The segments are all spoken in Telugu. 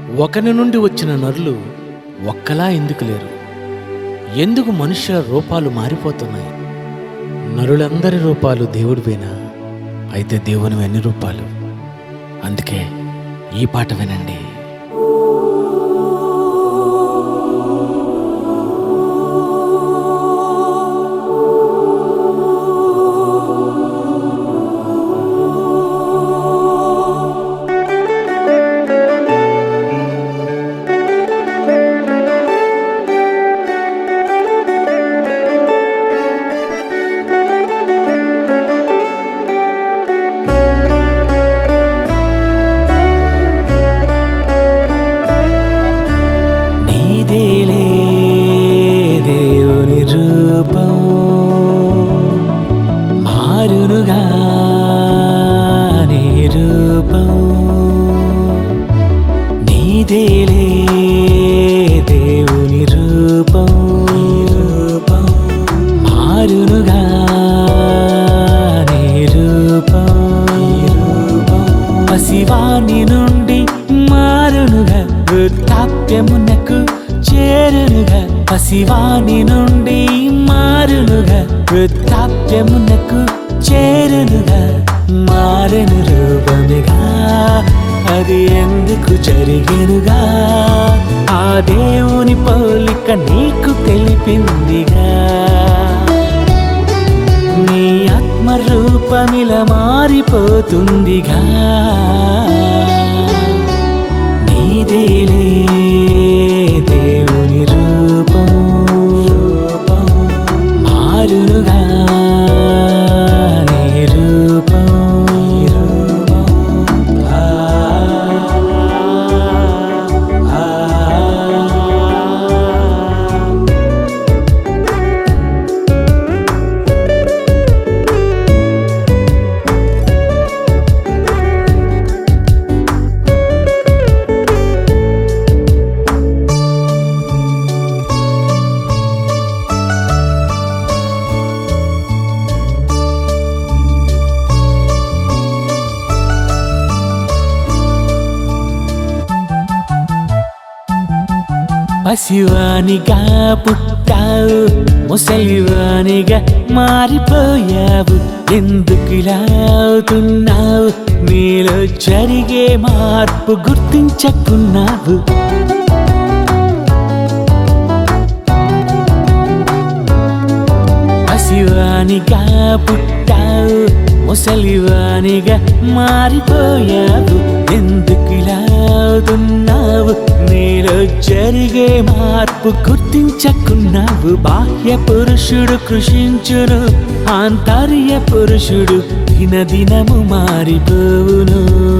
ఒకని నుండి వచ్చిన నరులు ఒక్కలా ఎందుకు లేరు ఎందుకు మనుష్యుల రూపాలు మారిపోతున్నాయి నరులందరి రూపాలు దేవుడివేనా అయితే దేవుని ఎన్ని రూపాలు అందుకే ఈ పాట వినండి నీదేలే దేవుని రూపం మారునుగా నీ రూపం నీదేలే దేవుని రూపం రూపం మారునుగా నీ రూపం రూపం పసివాని నుండి మారునుగా వృద్ధాప్యమునకు చేరునుగా పసివాని నుండి మారునుగా వృద్ధాప్యమునకు చేరునుగా మారను రూపముగా అది ఎందుకు జరిగెనుగా ఆ దేవుని పోలిక నీకు తెలిపిందిగా నీ ఆత్మ రూపమిల మారిపోతుందిగా నీదేలే దేవుని రూపం రూపం మారునుగా నీ రూపం రూపం ఆ ఆ ఆ పసివానిగా పుట్టావు ముసలివానిగా మారిపోయావు ఎందుకు ఇలా అవుతున్నావు నీలో జరిగే మార్పు గుర్తించకున్నావు పసివానిగా పుట్టావు ముసలివానిగా మారిపోయావు ఎందుకు ఇలా అవుతున్నావు నీలో జరిగే మార్పు గుర్తించకున్నావు బాహ్య పురుషుడు కృషించును ఆంతర్య పురుషుడు దినదినము మారిపోవును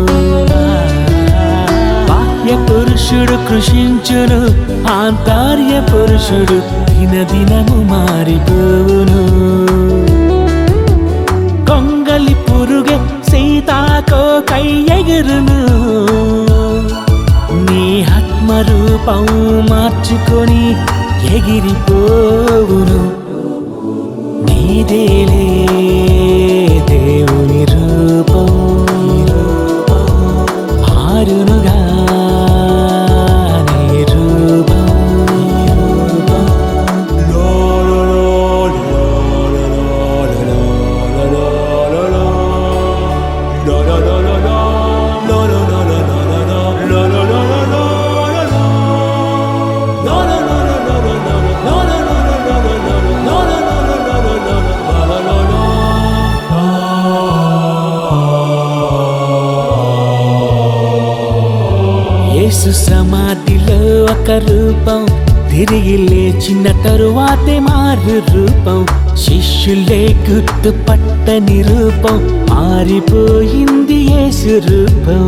బాహ్య పురుషుడు కృషించును ఆంతర్య పురుషుడు దినదినము మారిపోవును కొంగలి పురుగే సీతాకో కై ఎగురును నీ ఆత్మ రూపం మార్చుకొని ఎగిరిపోవును నీదేలే దేవుని రూపం మారునుగా నీ రూపం యేసు సమాధిలో ఒక రూపం తిరిగి లేచిన తరువాతే మారు రూపం శిష్యులే గుర్తుపట్టని రూపం మారిపోయింది యేసు రూపం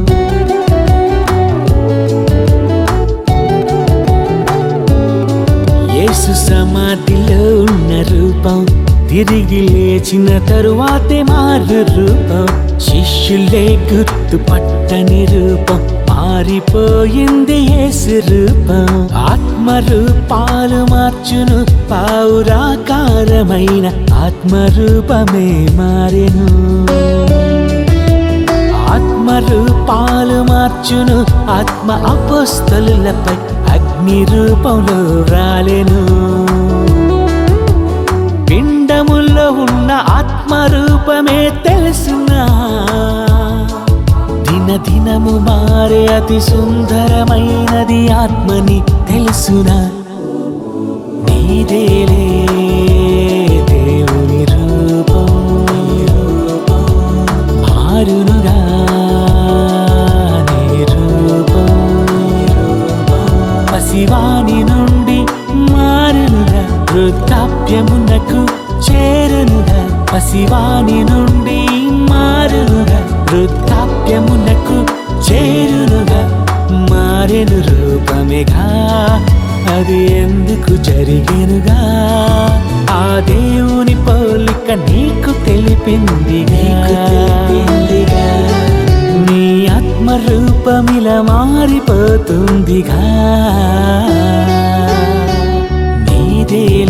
యేసు సమాధిలో ఉన్న రూపం తిరిగి లేచిన తరువాతే మారు రూపం శిష్యులే గుర్తుపట్టని రూపం మారిపోయింది యేసు రూపం ఆత్మ రూపాలు మార్చును పావురాకారమైన ఆత్మ రూపమే మారెను ఆత్మ రూపాలు మారు మార్చును ఆత్మ అపోస్తలులపై అగ్ని రూపంలో రాలెను పిండములో ఉన్న ఆత్మ రూపమే తెలుసునా దిన దినము మారే అతి సుందరమైనది ఆత్మని తెలుసునా నీదేలే దేవుని రూపం మారునుగా నీ రూపం పసివాని నుండి మారునుగా వృద్ధాప్యమునకు చేరునుగా పసివాని నుండి మారునుగా వృద్ధాప్యమునకు చేరునుగా మారెను రూపమేగా అది ఎందుకు జరిగేనుగా ఆ దేవుని పోలిక నీకు తెలిపిందిగా నీ ఆత్మ రూపమిలా మారిపోతుందిగా నీదే